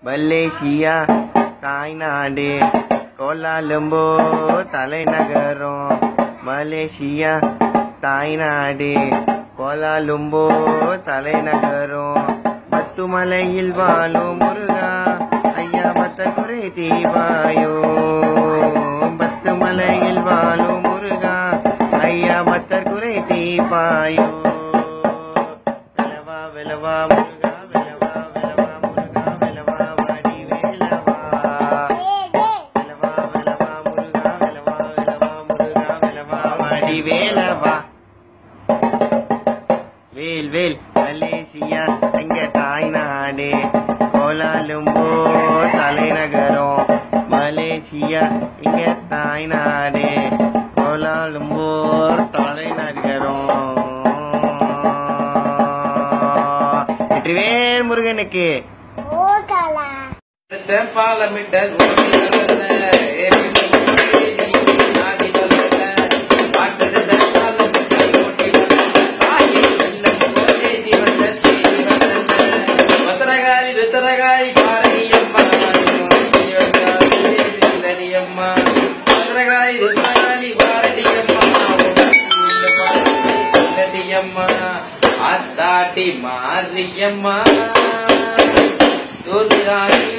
Malaysia தாய்நாடு கோலாலம்போ தலைநகரம் Malaysia தாய்நாடு கோலாலும்போ தலைநகரம் பத்துமலையில் வாழும் முருகா ஐயா பத்த குறை தீவாயோ பத்துமலையில் வாழும் முருகா ஐயா பத்தர் குறை தீபாயோ வெலவா வெலவா முருகா வெலவா வெலவா முருகா வெலவா வாடி வேலவா வெலவா வெலவா முருகா வெலவா வெலவா முருகா வெலவா வாடி வேலவா வேல் வேல் மலேசியா எங்க தாய்நாடு கோலாலும்போ தலைநகரம் மலேசியா எங்க தாய்நாடு கோலாலும்போர் தலைநகரம் வெற்றிவேல் முருகனுக்கு ஓகலா பாலமிட்ட பத்திரகாரி வித்தரகாரி காரணியம்மா அம்மா பத்திரகாரி வித்தரகாரி காரணியம்மா ஆத்தாட்டி மாரியம்மா தூர்காரி